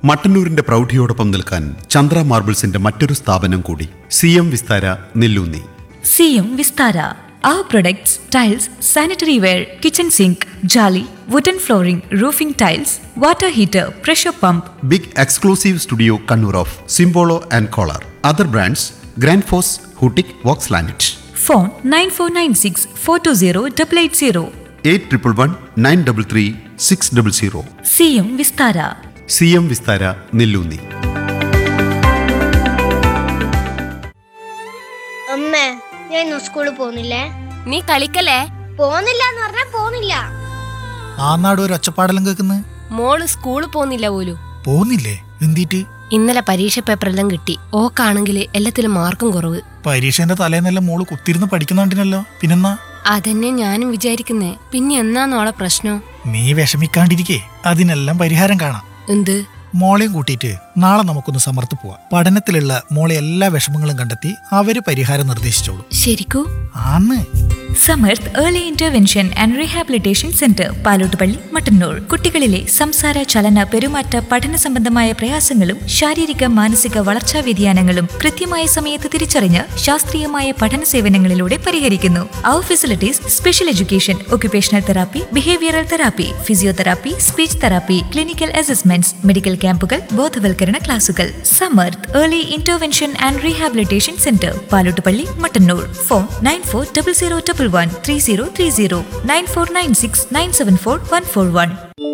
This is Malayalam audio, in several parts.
മട്ടന്നൂരിന്റെ പ്രൗഢിയോടൊപ്പം നിൽക്കാൻ ചന്ദ്ര മാർബിൾസിന്റെ മറ്റൊരു സ്ഥാപനം കൂടി സി എം വിസ്താര നെല്ലൂന്നി സിയും Vistara Our products, tiles, sanitary ware, kitchen sink, jolly, wooden flooring, roofing tiles, water heater, pressure pump, big exclusive studio Kannur of Simpolo and Kohler other brands Grundfos ഹൂട്ടിക് വോക്സ് ലാനറ്റ് phone 9496 420 880. Eight triple one nine double three six double zero സിയും വിസ്താര സി എം വിസ്താര നെല്ലൂന്നി അമ്മേ ഞാൻ ഇന്ന് സ്കൂളിൽ പോകുന്നില്ലേ നീ കളിക്കല്ലേ പോകുന്നില്ല എന്ന് പറഞ്ഞാ പോകുന്നില്ല ആ നാട് ഒരു ഒച്ചപ്പാടെല്ലാം കേൾക്കുന്നത് മോള് സ്കൂളിൽ പോന്നില്ല പോലും പോന്നില്ലേ എന്തിട്ട് ഇന്നലെ പരീക്ഷ പേപ്പറെല്ലാം കിട്ടി ഓക്കാണെങ്കിൽ എല്ലാത്തിലും മാർക്കും കുറവ് പരീക്ഷേന്റെ തലേന്നെല്ലാം മോള് കുത്തിരുന്ന് പഠിക്കുന്നുണ്ടിനല്ലോ പിന്നെന്നാ അതന്നെ ഞാനും വിചാരിക്കുന്നേ പിന്നെ എന്നാന്നോളെ പ്രശ്നം നീ വിഷമിക്കാണ്ടിരിക്കേ അതിനെല്ലാം പരിഹാരം കാണാം എന്ത് മോളെയും കൂട്ടിയിട്ട് നാളെ നമുക്കൊന്ന് സമർത്ത് പോവാം പഠനത്തിലുള്ള മോളെ എല്ലാ വിഷമങ്ങളും കണ്ടെത്തി അവര് പരിഹാരം നിർദ്ദേശിച്ചോളൂ ശരിക്കൂ ആന്ന് Samarth early intervention and rehabilitation centre Palottupalli Mattannur കുട്ടികളിലെ സംസാര ചലന പെരുമാറ്റ പഠന സംബന്ധമായ പ്രയാസങ്ങളും ശാരീരിക മാനസിക വളർച്ചാ വ്യതിയാനങ്ങളും കൃത്യമായ സമയത്ത് തിരിച്ചറിഞ്ഞ് ശാസ്ത്രീയമായ പഠന സേവനങ്ങളിലൂടെ പരിഹരിക്കുന്നു അവർ facilities special education occupational therapy behavioural therapy physiotherapy speech therapy clinical assessments medical ക്യാമ്പുകൾ ബോധവൽക്കരണ ക്ലാസുകൾ Samarth early intervention and rehabilitation centre Palottupalli Mattannur phone nine four double zero double one three zero three zero nine four nine six nine seven four one four one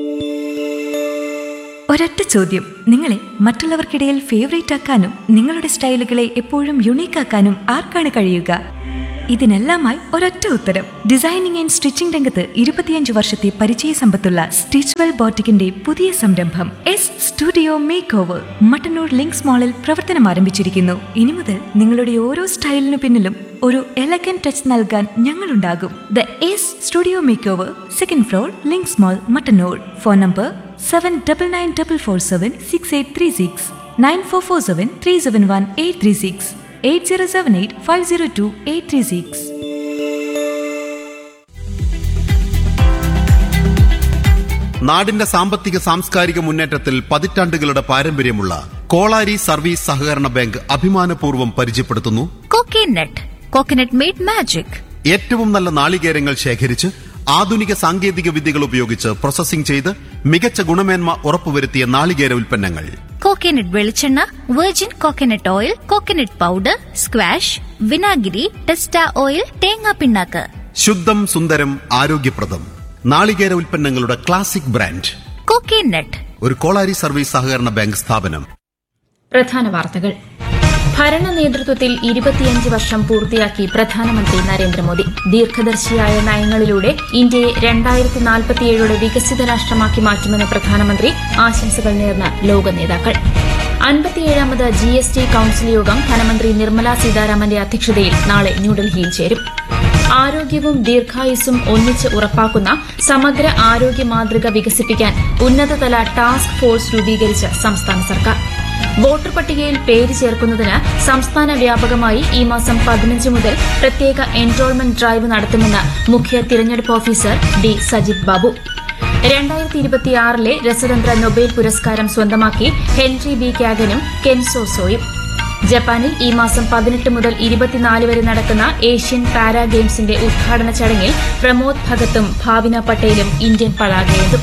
ഒരൊറ്റ ചോദ്യം നിങ്ങളെ മറ്റുള്ളവർക്കിടയിൽ ഫേവറേറ്റ് ആക്കാനും നിങ്ങളുടെ സ്റ്റൈലുകളെ എപ്പോഴും യുണീക്ക് ആക്കാനും ആർക്കാണ് കഴിയുക ഇതിനെല്ലാമായി ഒരൊറ്റ ഉത്തരം ഡിസൈനിങ് ആൻഡ് സ്റ്റിച്ചിംഗ് രംഗത്ത് ഇരുപത്തിയഞ്ച് വർഷത്തെ പരിചയ സമ്പത്തുള്ള സ്റ്റിച്ച്വെൽ ബോട്ടിക്കിന്റെ പുതിയ സംരംഭം S studio make over Mattannur Links മാളിൽ പ്രവർത്തനം ആരംഭിച്ചിരിക്കുന്നു ഇനി മുതൽ നിങ്ങളുടെ ഓരോ സ്റ്റൈലിനു പിന്നിലും ഒരു എലഗൻ ടച്ച് നൽകാൻ ഞങ്ങളുണ്ടാകും the S studio make over second floor Links mall Mattannur phone number seven double nine double four seven six eight three six nine four four seven three seven one eight three six eight zero seven eight five zero two eight three six നാടിന്റെ സാമ്പത്തിക സാംസ്കാരിക മുന്നേറ്റത്തിൽ പതിറ്റാണ്ടുകളുടെ പാരമ്പര്യമുള്ള കോളാരി സർവീസ് സഹകരണ ബാങ്ക് അഭിമാനപൂർവ്വം പരിചയപ്പെടുത്തുന്നു കോക്കനട്ട് കോക്കനട്ട് മെയ്ഡ് മാജിക് ഏറ്റവും നല്ല നാളികേരങ്ങൾ ശേഖരിച്ച് ആധുനിക സാങ്കേതിക വിദ്യകൾ ഉപയോഗിച്ച് പ്രോസസ്സിംഗ് ചെയ്ത് മികച്ച ഗുണമേന്മ ഉറപ്പുവരുത്തിയ നാളികേര ഉൽപ്പന്നങ്ങൾ കോക്കനട്ട് വെളിച്ചെണ്ണ virgin coconut oil coconut powder squash വിനാഗിരി ടെസ്റ്റ ഓയിൽ തേങ്ങാ പിണ്ണാക്ക് ശുദ്ധം സുന്ദരം ആരോഗ്യപ്രദം നാളികേര ഉൽപ്പന്നങ്ങളുടെ ക്ലാസിക് ബ്രാൻഡ് കോക്കനട്ട് ഒരു കോളാരി സർവീസ് സഹകരണ ബാങ്ക് സ്ഥാപനം പ്രധാന വാർത്തകൾ ഭരണ നേതൃത്വത്തിൽ ഇരുപത്തിയഞ്ച് വർഷം പൂർത്തിയാക്കി പ്രധാനമന്ത്രി നരേന്ദ്രമോദി ദീർഘദർശിയായ നയങ്ങളിലൂടെ ഇന്ത്യയെ രണ്ടായിരത്തി നാൽപ്പത്തിയേഴോടെ വികസിത രാഷ്ട്രമാക്കി മാറ്റുമെന്ന് പ്രധാനമന്ത്രി ആശംസകൾ നേർന്ന ലോക നേതാക്കൾ അൻപത്തിയേഴാമത് ജി എസ് ടി കൌൺസിൽ യോഗം ധനമന്ത്രി നിർമ്മല സീതാരാമന്റെ അധ്യക്ഷതയിൽ നാളെ ന്യൂഡൽഹിയിൽ ചേരും ആരോഗ്യവും ദീർഘായുസ്സും ഒന്നിച്ച് ഉറപ്പാക്കുന്ന സമഗ്ര ആരോഗ്യ മാതൃക വികസിപ്പിക്കാൻ ഉന്നതതല ടാസ്ക് ഫോഴ്സ് രൂപീകരിച്ച് സംസ്ഥാന സർക്കാർ വോട്ടർ പട്ടികയിൽ പേര് ചേർക്കുന്നതിന് സംസ്ഥാന വ്യാപകമായി ഈ മാസം പതിനഞ്ച് മുതൽ പ്രത്യേക എൻറോൾമെന്റ് ഡ്രൈവ് നടത്തുമെന്ന് മുഖ്യ തിരഞ്ഞെടുപ്പ് ഓഫീസർ ഡി സജിത് ബാബു രണ്ടായിരത്തി ഇരുപത്തിയാറിലെ രസതന്ത്ര നൊബേൽ പുരസ്കാരം സ്വന്തമാക്കി ഹെൻറി ബി ക്യാഗനും കെൻസോ സോയും ജപ്പാനിൽ ഈ മാസം പതിനെട്ട് മുതൽ ഇരുപത്തിനാല് വരെ നടക്കുന്ന ഏഷ്യൻ പാരാ ഗെയിംസിന്റെ ഉദ്ഘാടന ചടങ്ങിൽ പ്രമോദ് ഭഗത്തും ഭാവിന പട്ടേലും ഇന്ത്യൻ പതാകയേന്തും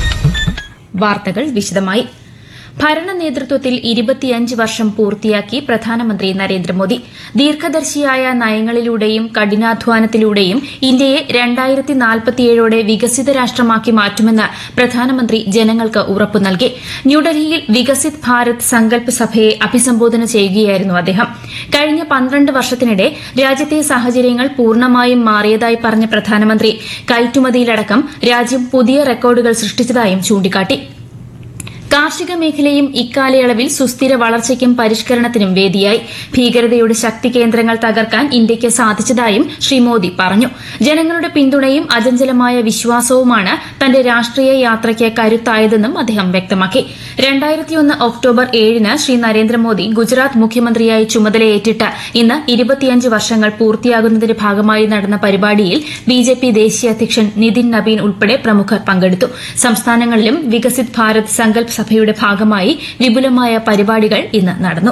വാർത്തകൾ വിശദമായി ഭരണ നേതൃത്വത്തിൽ ഇരുപത്തിയഞ്ച് വർഷം പൂർത്തിയാക്കി പ്രധാനമന്ത്രി നരേന്ദ്രമോദി ദീർഘദർശിയായ നയങ്ങളിലൂടെയും കഠിനാധ്വാനത്തിലൂടെയും ഇന്ത്യയെ രണ്ടായിരത്തി നാൽപ്പത്തിയേഴോടെ വികസിത രാഷ്ട്രമാക്കി മാറ്റുമെന്ന് പ്രധാനമന്ത്രി ജനങ്ങൾക്ക് ഉറപ്പു നൽകി ന്യൂഡൽഹിയിൽ വികസിത് ഭാരത് സങ്കല്പ് സഭയെ അഭിസംബോധന ചെയ്യുകയായിരുന്നു അദ്ദേഹം കഴിഞ്ഞ പന്ത്രണ്ട് വർഷത്തിനിടെ രാജ്യത്തെ സാഹചര്യങ്ങൾ പൂർണ്ണമായും മാറിയതായി പറഞ്ഞ പ്രധാനമന്ത്രി കയറ്റുമതിയിലടക്കം രാജ്യം പുതിയ റെക്കോർഡുകൾ സൃഷ്ടിച്ചതായും ചൂണ്ടിക്കാട്ടി കാർഷിക മേഖലയും ഇക്കാലയളവിൽ സുസ്ഥിര വളർച്ചയ്ക്കും പരിഷ്കരണത്തിനും വേദിയായി ഭീകരതയുടെ ശക്തി കേന്ദ്രങ്ങൾ തകർക്കാൻ ഇന്ത്യയ്ക്ക് സാധിച്ചതായും ശ്രീ മോദി പറഞ്ഞു ജനങ്ങളുടെ പിന്തുണയും അചഞ്ചലമായ വിശ്വാസവുമാണ് തന്റെ രാഷ്ട്രീയ യാത്രയ്ക്ക് കരുത്തായതെന്നും അദ്ദേഹം വ്യക്തമാക്കി രണ്ടായിരത്തിയൊന്ന് ഒക്ടോബർ ഏഴിന് ശ്രീ നരേന്ദ്രമോദി ഗുജറാത്ത് മുഖ്യമന്ത്രിയായി ചുമതലയേറ്റിട്ട് ഇന്ന് ഇരുപത്തിയഞ്ച് വർഷങ്ങൾ പൂർത്തിയാകുന്നതിന്റെ ഭാഗമായി നടന്ന പരിപാടിയിൽ ബിജെപി ദേശീയ അധ്യക്ഷൻ നിതിൻ നബീൻ ഉൾപ്പെടെ പ്രമുഖർ പങ്കെടുത്തു സംസ്ഥാനങ്ങളിലും വികസിത് ഭാരത് സങ്കല്പ് സഭയുടെ ഭാഗമായി വിപുലമായ പരിപാടികൾ ഇന്ന് നടന്നു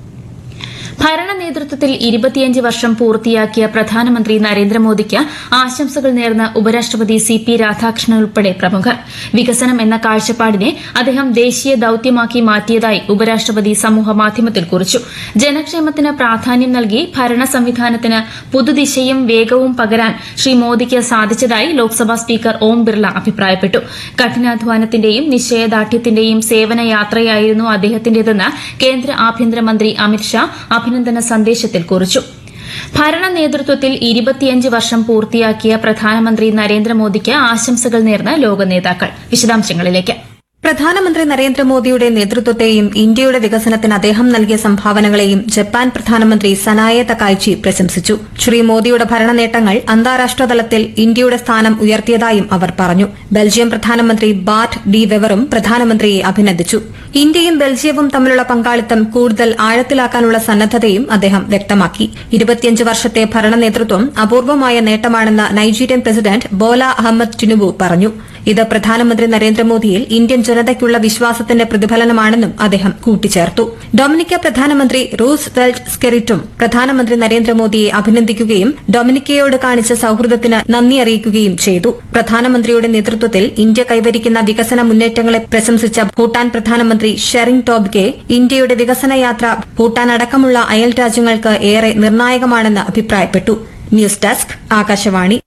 ഭരണ നേതൃത്വത്തിൽ ഇരുപത്തിയഞ്ച് വർഷം പൂർത്തിയാക്കിയ പ്രധാനമന്ത്രി നരേന്ദ്രമോദിക്ക് ആശംസകൾ നേർന്ന ഉപരാഷ്ട്രപതി സി പി രാധാകൃഷ്ണൻ ഉൾപ്പെടെ പ്രമുഖർ വികസനം എന്ന കാഴ്ചപ്പാടിനെ അദ്ദേഹം ദേശീയ ദൌത്യമാക്കി മാറ്റിയതായി ഉപരാഷ്ട്രപതി സമൂഹമാധ്യമത്തിൽ കുറിച്ചു ജനക്ഷേമത്തിന് പ്രാധാന്യം നൽകി ഭരണ സംവിധാനത്തിന് പുതുദിശയും വേഗവും പകരാൻ ശ്രീ മോദിക്ക് സാധിച്ചതായി ലോക്സഭാ സ്പീക്കർ ഓം ബിർള അഭിപ്രായപ്പെട്ടു കഠിനാധ്വാനത്തിന്റെയും നിശ്ചയദാർഢ്യത്തിന്റെയും സേവന യാത്രയായിരുന്നു അദ്ദേഹത്തിന്റേതെന്ന് കേന്ദ്ര ആഭ്യന്തരമന്ത്രി അമിത്ഷാ അഭിനന്ദന സന്ദേശത്തിൽ കുറിച്ചു ഭരണ നേതൃത്വത്തിൽ ഇരുപത്തിയഞ്ച് വർഷം പൂർത്തിയാക്കിയ പ്രധാനമന്ത്രി നരേന്ദ്രമോദിക്ക് ആശംസകൾ നേർന്ന് ലോക നേതാക്കൾ വിശദാംശങ്ങളിലേക്ക് പ്രധാനമന്ത്രി നരേന്ദ്രമോദിയുടെ നേതൃത്വത്തെയും ഇന്ത്യയുടെ വികസനത്തിന് അദ്ദേഹം നൽകിയ സംഭാവനകളെയും ജപ്പാൻ പ്രധാനമന്ത്രി സനായ തകായ്ചി പ്രശംസിച്ചു ശ്രീ മോദിയുടെ ഭരണ നേട്ടങ്ങൾ അന്താരാഷ്ട്ര തലത്തിൽ ഇന്ത്യയുടെ സ്ഥാനം ഉയർത്തിയതായും അവർ പറഞ്ഞു ബെൽജിയം പ്രധാനമന്ത്രി ബാറ്റ് ഡി വെവറും പ്രധാനമന്ത്രിയെ അഭിനന്ദിച്ചു ഇന്ത്യയും ബെൽജിയവും തമ്മിലുള്ള പങ്കാളിത്തം കൂടുതൽ ആഴത്തിലാക്കാനുള്ള സന്നദ്ധതയും അദ്ദേഹം വ്യക്തമാക്കി ഇരുപത്തിയഞ്ച് വർഷത്തെ ഭരണ നേതൃത്വം അപൂർവമായ നേട്ടമാണെന്ന് Nigerian president Bola Ahmed Tinubu പറഞ്ഞു ഇത് പ്രധാനമന്ത്രി നരേന്ദ്രമോദിയിൽ ഇന്ത്യൻ ജനതയ്ക്കുള്ള വിശ്വാസത്തിന്റെ പ്രതിഫലനമാണെന്നും അദ്ദേഹം കൂട്ടിച്ചേർത്തു ഡൊമിനിക്ക പ്രധാനമന്ത്രി റൂസ് വെൽറ്റ് സ്കെറിറ്റും പ്രധാനമന്ത്രി നരേന്ദ്രമോദിയെ അഭിനന്ദിക്കുകയും ഡൊമിനിക്കയോട് കാണിച്ച സൌഹൃദത്തിന് നന്ദി അറിയിക്കുകയും ചെയ്തു പ്രധാനമന്ത്രിയുടെ നേതൃത്വത്തിൽ ഇന്ത്യ കൈവരിക്കുന്ന വികസന മുന്നേറ്റങ്ങളെ പ്രശംസിച്ച ഭൂട്ടാൻ പ്രധാനമന്ത്രി ഷെറിംഗ് ടോബ്ഗെ ഇന്ത്യയുടെ വികസന യാത്ര ഭൂട്ടാൻ അടക്കമുള്ള അയൽ രാജ്യങ്ങൾക്ക് ഏറെ നിർണായകമാണെന്ന് അഭിപ്രായപ്പെട്ടു ന്യൂസ് ഡെസ്ക് ആകാശവാണി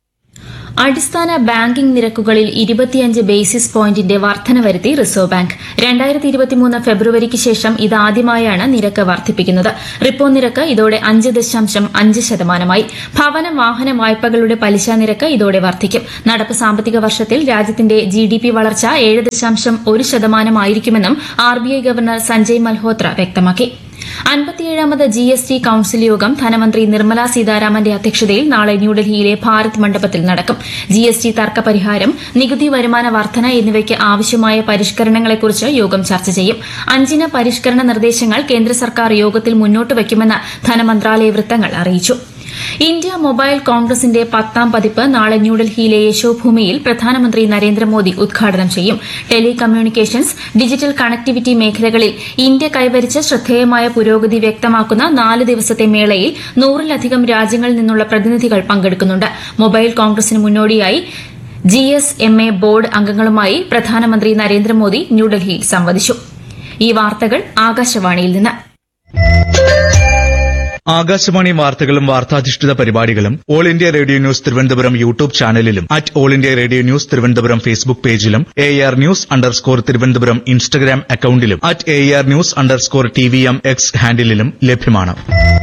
അടിസ്ഥാന ബാങ്കിംഗ് നിരക്കുകളിൽ ഇരുപത്തിയഞ്ച് ബേസിസ് പോയിന്റിന്റെ വർധന വരുത്തി റിസർവ് ബാങ്ക് രണ്ടായിരത്തി ഇരുപത്തിമൂന്ന് ഫെബ്രുവരിക്ക് ശേഷം ഇതാദ്യമായാണ് നിരക്ക് വർദ്ധിപ്പിക്കുന്നത് റിപ്പോ നിരക്ക് ഇതോടെ അഞ്ച് ദശാംശം അഞ്ച് ശതമാനമായി ഭവന വാഹന വായ്പകളുടെ പലിശ നിരക്ക് ഇതോടെ വർദ്ധിക്കും നടപ്പ് സാമ്പത്തിക വർഷത്തിൽ രാജ്യത്തിന്റെ ജി ഡി പി വളർച്ച ഏഴ് ദശാംശം ഒരു ശതമാനമായിരിക്കുമെന്നും R B I governor Sanjay Malhotra വ്യക്തമാക്കി അൻപത്തിയേഴാമത് ജി എസ് ടി കൌൺസിൽ യോഗം ധനമന്ത്രി നിർമ്മല സീതാരാമന്റെ അധ്യക്ഷതയിൽ നാളെ ന്യൂഡൽഹിയിലെ ഭാരത് മണ്ഡപത്തിൽ നടക്കും ജി എസ് ടി തർക്ക പരിഹാരം നികുതി വരുമാന വർധന എന്നിവയ്ക്ക് ആവശ്യമായ പരിഷ്കരണങ്ങളെക്കുറിച്ച് യോഗം ചർച്ച ചെയ്യും അഞ്ചിന പരിഷ്കരണ നിർദ്ദേശങ്ങൾ കേന്ദ്ര സർക്കാർ യോഗത്തിൽ മുന്നോട്ട് വയ്ക്കുമെന്ന് ധനമന്ത്രാലയ വൃത്തങ്ങൾ അറിയിച്ചു ഇന്ത്യ മൊബൈൽ കോൺഗ്രസിന്റെ പത്താം പതിപ്പ് നാളെ ന്യൂഡൽഹിയിലെ യശോഭൂമിയിൽ പ്രധാനമന്ത്രി നരേന്ദ്രമോദി ഉദ്ഘാടനം ചെയ്യും ടെലി കമ്മ്യൂണിക്കേഷൻസ് ഡിജിറ്റൽ കണക്ടിവിറ്റി മേഖലകളിൽ ഇന്ത്യ കൈവരിച്ച ശ്രദ്ധേയമായ പുരോഗതി വ്യക്തമാക്കുന്ന നാല് ദിവസത്തെ മേളയിൽ നൂറിലധികം രാജ്യങ്ങളിൽ നിന്നുള്ള പ്രതിനിധികൾ പങ്കെടുക്കുന്നുണ്ട് മൊബൈൽ കോൺഗ്രസിന് മുന്നോടിയായി G S M A board അംഗങ്ങളുമായി പ്രധാനമന്ത്രി നരേന്ദ്രമോദി ന്യൂഡൽഹിയിൽ സംവദിച്ചു ഈ വാർത്തകൾ ആകാശവാണിയിൽ നിന്ന് ആകാശവാണി വാർത്തകളും വാർത്താധിഷ്ഠിത പരിപാടികളും all India radio news Thiruvananthapuram YouTube ചാനലിലും at all India radio news Thiruvananthapuram Facebook പേജിലും A R news underscore Thiruvananthapuram Instagram അക്കൌണ്ടിലും at A R news underscore T V M X ഹാൻഡിലും ലഭ്യമാണ്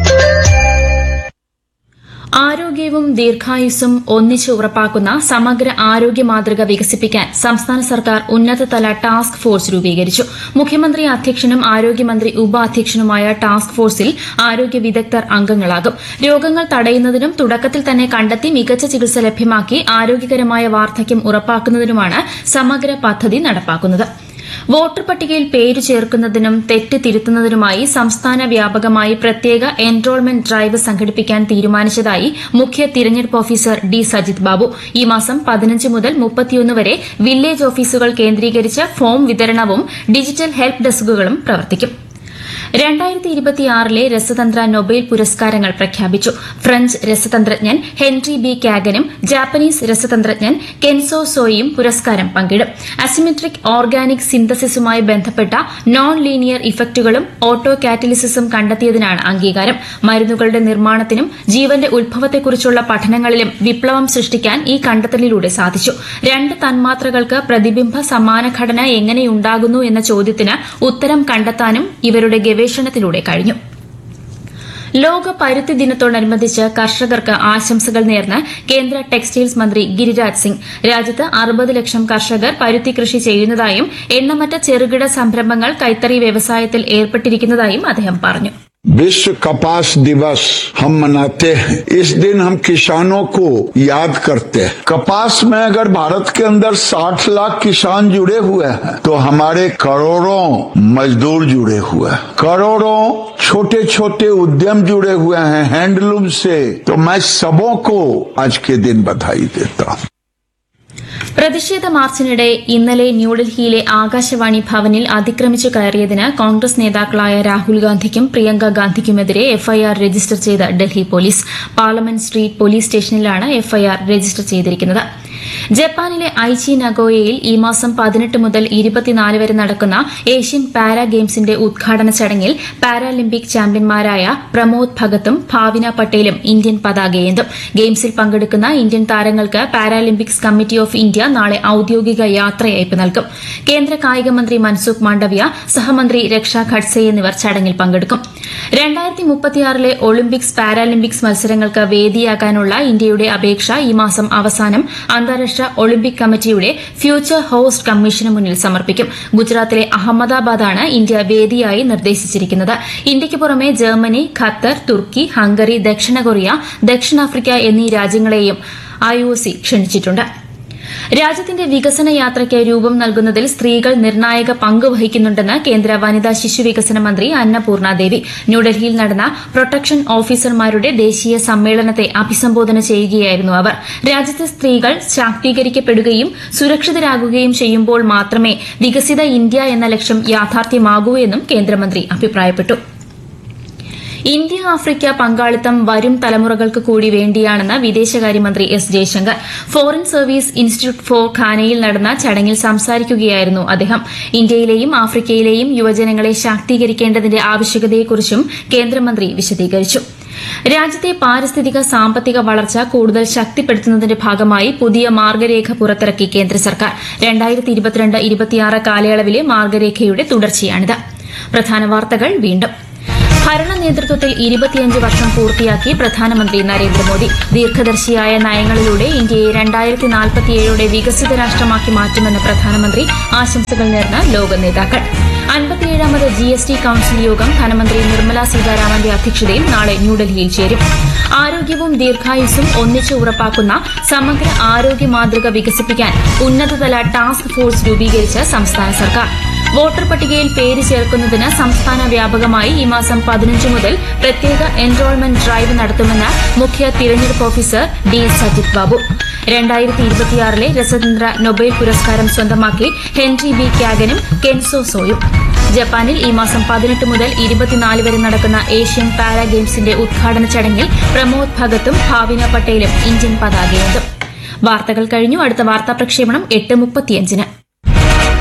ആരോഗ്യവും ദീർഘായുസ്സും ഒന്നിച്ച് ഉറപ്പാക്കുന്ന സമഗ്ര ആരോഗ്യ മാതൃക വികസിപ്പിക്കാൻ സംസ്ഥാന സർക്കാർ ഉന്നതതല ടാസ്ക് ഫോഴ്സ് രൂപീകരിച്ചു മുഖ്യമന്ത്രി അധ്യക്ഷനും ആരോഗ്യമന്ത്രി ഉപാധ്യക്ഷനുമായ ടാസ്ക് ഫോഴ്സിൽ ആരോഗ്യ വിദഗ്ധർ അംഗങ്ങളാകും രോഗങ്ങൾ തടയുന്നതിനും തുടക്കത്തിൽ തന്നെ കണ്ടെത്തി മികച്ച ചികിത്സ ലഭ്യമാക്കി ആരോഗ്യകരമായ വാർദ്ധക്യം ഉറപ്പാക്കുന്നതിനുമാണ് സമഗ്ര പദ്ധതി നടപ്പാക്കുന്നത് വോട്ടർ പട്ടികയിൽ പേര് ചേർക്കുന്നതിനും തെറ്റ് തിരുത്തുന്നതിനുമായി സംസ്ഥാന വ്യാപകമായി പ്രത്യേക എൻറോൾമെന്റ് ഡ്രൈവ് സംഘടിപ്പിക്കാൻ തീരുമാനിച്ചതായി മുഖ്യ തിരഞ്ഞെടുപ്പ് ഓഫീസർ ഡി സജിത് ബാബു ഈ മാസം പതിനഞ്ച് മുതൽ മുപ്പത്തിയൊന്ന് വരെ വില്ലേജ് ഓഫീസുകൾ കേന്ദ്രീകരിച്ച് ഫോം വിതരണവും ഡിജിറ്റൽ ഹെൽപ്പ് ഡെസ്കുകളും പ്രവർത്തിക്കും രണ്ടായിരത്തി ഇരുപത്തിയാറിലെ രസതന്ത്ര നൊബേൽ പുരസ്കാരങ്ങൾ പ്രഖ്യാപിച്ചു ഫ്രഞ്ച് രസതന്ത്രജ്ഞൻ ഹെൻറി ബി കാഗനും ജാപ്പനീസ് രസതന്ത്രജ്ഞൻ കെൻസോ സോയും പുരസ്കാരം പങ്കിടും അസിമെട്രിക് ഓർഗാനിക് സിന്തസിസുമായി ബന്ധപ്പെട്ട നോൺ ലീനിയർ ഇഫക്റ്റുകളും ഓട്ടോ കാറ്റലിസിസും കണ്ടെത്തിയതിനാണ് അംഗീകാരം മരുന്നുകളുടെ നിർമ്മാണത്തിനും ജീവന്റെ ഉത്ഭവത്തെക്കുറിച്ചുള്ള പഠനങ്ങളിലും വിപ്ലവം സൃഷ്ടിക്കാൻ ഈ കണ്ടെത്തലിലൂടെ സാധിച്ചു രണ്ട് തന്മാത്രകൾക്ക് പ്രതിബിംബ സമാന ഘടന എങ്ങനെയുണ്ടാകുന്നു എന്ന ചോദ്യത്തിന് ഉത്തരം കണ്ടെത്താനും ഇവരുടെ ഗവേഷണത്തിലൂടെ കഴിഞ്ഞു ലോക പരുത്തി ദിനത്തോടനുബന്ധിച്ച് കർഷകർക്ക് ആശംസകൾ നേർന്ന് കേന്ദ്ര ടെക്സ്റ്റൈൽസ് മന്ത്രി ഗിരിരാജ് സിംഗ് രാജ്യത്ത് അറുപത് ലക്ഷം കർഷകർ പരുത്തി കൃഷി ചെയ്യുന്നതായും എണ്ണമറ്റ ചെറുകിട സംരംഭങ്ങൾ കൈത്തറി വ്യവസായത്തിൽ ഏർപ്പെട്ടിരിക്കുന്നതായും അദ്ദേഹം പറഞ്ഞു विश्व कपास दिवस हम मनाते हैं इस दिन हम किसानों को याद करते हैं कपास में अगर भारत के अंदर 60 लाख किसान जुड़े हुए हैं तो हमारे करोड़ों मजदूर जुड़े हुए हैं करोड़ों छोटे छोटे उद्यम जुड़े हुए हैं हैंडलूम से तो मैं सबों को आज के दिन बधाई देता हूँ പ്രതിഷേധ മാർച്ചിനിടെ ഇന്നലെ ന്യൂഡൽഹിയിലെ ആകാശവാണി ഭവനിൽ അതിക്രമിച്ചു കയറിയതിന് കോൺഗ്രസ് നേതാക്കളായ രാഹുൽ ഗാന്ധിക്കും പ്രിയങ്ക ഗാന്ധിക്കുമെതിരെ എഫ്ഐആർ രജിസ്റ്റർ ചെയ്ത് Delhi police parliament street police സ്റ്റേഷനിലാണ് എഫ്ഐആർ രജിസ്റ്റർ ചെയ്തിരിക്കുന്നത് ജപ്പാനിലെ ഐച്ചി നഗോയയിൽ ഈ മാസം പതിനെട്ട് മുതൽ ഇരുപത്തിനാല് വരെ നടക്കുന്ന ഏഷ്യൻ പാരാ ഗെയിംസിന്റെ ഉദ്ഘാടന ചടങ്ങിൽ പാരാലിമ്പിക് ചാമ്പ്യന്മാരായ പ്രമോദ് ഭഗത്തും ഭാവിന പട്ടേലും ഇന്ത്യൻ പതാകയേന്തും ഗെയിംസിൽ പങ്കെടുക്കുന്ന ഇന്ത്യൻ താരങ്ങൾക്ക് പാരാലിമ്പിക്സ് കമ്മിറ്റി ഓഫ് ഇന്ത്യ നാളെ ഔദ്യോഗിക യാത്രയയപ്പ് നൽകും കേന്ദ്ര കായിക മന്ത്രി മൻസുഖ് മാണ്ഡവ്യ സഹമന്ത്രി രക്ഷ ഖഡ്സെ എന്നിവർ ചടങ്ങിൽ പങ്കെടുക്കും രണ്ടായിരത്തി മുപ്പത്തിയാറിലെ ഒളിമ്പിക്സ് പാരാലിമ്പിക്സ് മത്സരങ്ങൾക്ക് വേദിയാകാനുള്ള ഇന്ത്യയുടെ അപേക്ഷ ഈ മാസം അവസാനം അന്താരാഷ്ട്ര ഒളിമ്പിക് കമ്മിറ്റിയുടെ ഫ്യൂച്ചർ ഹോസ്റ്റ് കമ്മീഷന് മുന്നിൽ സമർപ്പിക്കും ഗുജറാത്തിലെ അഹമ്മദാബാദാണ് ഇന്ത്യ വേദിയായി നിർദ്ദേശിച്ചിരിക്കുന്നത് ഇന്ത്യയ്ക്ക് പുറമെ ജർമ്മനി ഖത്തർ തുർക്കി ഹംഗറി ദക്ഷിണ കൊറിയ ദക്ഷിണാഫ്രിക്ക എന്നീ രാജ്യങ്ങളെയും ഐഒസി ക്ഷണിച്ചിട്ടുണ്ട് രാജ്യത്തിന്റെ വികസന യാത്രയ്ക്ക് രൂപം നൽകുന്നതിൽ സ്ത്രീകൾ നിർണായക പങ്ക് വഹിക്കുന്നുണ്ടെന്ന് കേന്ദ്ര വനിതാ ശിശു വികസന മന്ത്രി അന്നപൂർണ ദേവി ന്യൂഡൽഹിയിൽ നടന്ന പ്രൊട്ടക്ഷൻ ഓഫീസർമാരുടെ ദേശീയ സമ്മേളനത്തെ അഭിസംബോധന ചെയ്യുകയായിരുന്നു അവർ രാജ്യത്തെ സ്ത്രീകൾ ശാക്തീകരിക്കപ്പെടുകയും സുരക്ഷിതരാകുകയും ചെയ്യുമ്പോൾ മാത്രമേ വികസിത ഇന്ത്യ എന്ന ലക്ഷ്യം യാഥാർത്ഥ്യമാകൂ എന്നും കേന്ദ്രമന്ത്രി അഭിപ്രായപ്പെട്ടു ഇന്ത്യ ആഫ്രിക്ക പങ്കാളിത്തം വരും തലമുറകൾക്ക് കൂടി വേണ്ടിയാണെന്ന് വിദേശകാര്യമന്ത്രി S Jaishankar foreign service institute for ഖാനയിൽ നടന്ന ചടങ്ങിൽ സംസാരിക്കുകയായിരുന്നു അദ്ദേഹം ഇന്ത്യയിലെയും ആഫ്രിക്കയിലെയും യുവജനങ്ങളെ ശാക്തീകരിക്കേണ്ടതിന്റെ ആവശ്യകതയെക്കുറിച്ചും കേന്ദ്രമന്ത്രി വിശദീകരിച്ചു രാജ്യത്തെ പാരിസ്ഥിതിക സാമ്പത്തിക വളർച്ച കൂടുതൽ ശക്തിപ്പെടുത്തുന്നതിന്റെ ഭാഗമായി പുതിയ മാർഗരേഖ പുറത്തിറക്കി കേന്ദ്ര സർക്കാർ രണ്ടായിരത്തി ഇരുപത്തിരണ്ട് ഇരുപത്തിയാറ് കാലയളവിലെ മാർഗരേഖയുടെ തുടർച്ചയാണിത് പ്രധാന വാർത്തകൾ വീണ്ടും ഭരണ നേതൃത്വത്തിൽ ഇരുപത്തിയഞ്ച് വർഷം പൂർത്തിയാക്കി പ്രധാനമന്ത്രി നരേന്ദ്രമോദി ദീർഘദർശിയായ നയങ്ങളിലൂടെ ഇന്ത്യയെ രണ്ടായിരത്തി നാൽപ്പത്തിയേഴോടെ വികസിത രാഷ്ട്രമാക്കി മാറ്റുമെന്ന് പ്രധാനമന്ത്രി ആശംസകൾ നേർന്ന ലോക നേതാക്കൾ അൻപത്തിയേഴാമത് ജി എസ് ടി കൌൺസിൽ യോഗം ധനമന്ത്രി നിർമ്മല സീതാരാമന്റെ അധ്യക്ഷതയിൽ നാളെ ന്യൂഡൽഹിയിൽ ചേരും ആരോഗ്യവും ദീർഘായുസ്സും ഒന്നിച്ച് ഉറപ്പാക്കുന്ന സമഗ്ര ആരോഗ്യ മാതൃക വികസിപ്പിക്കാൻ ഉന്നതതല ടാസ്ക് ഫോഴ്സ് രൂപീകരിച്ച് സംസ്ഥാന സർക്കാർ വോട്ടർ പട്ടികയിൽ പേര് ചേർക്കുന്നതിന് സംസ്ഥാന വ്യാപകമായി ഈ മാസം പതിനഞ്ച് മുതൽ പ്രത്യേക എൻറോൾമെന്റ് ഡ്രൈവ് നടത്തുമെന്ന് മുഖ്യ തിരഞ്ഞെടുപ്പ് ഓഫീസർ ഡി സജിത് ബാബു രണ്ടായിരത്തി ഇരുപത്തിയാറിലെ രസതന്ത്ര നൊബേൽ പുരസ്കാരം സ്വന്തമാക്കി ഹെൻറി ബി ക്യാഗനും കെൻസോ സോയും ജപ്പാനിൽ ഈ മാസം പതിനെട്ട് മുതൽ ഇരുപത്തിനാല് വരെ നടക്കുന്ന ഏഷ്യൻ പാരാ ഗെയിംസിന്റെ ഉദ്ഘാടന ചടങ്ങിൽ പ്രമോദ് ഭഗത്തും ഭാവിന പട്ടേലും ഇന്ത്യൻ പതാകയേന്തും വാർത്തകൾ കഴിഞ്ഞു അടുത്ത വാർത്താ പ്രക്ഷേപണം എട്ട് മുപ്പത്തിയഞ്ചിന്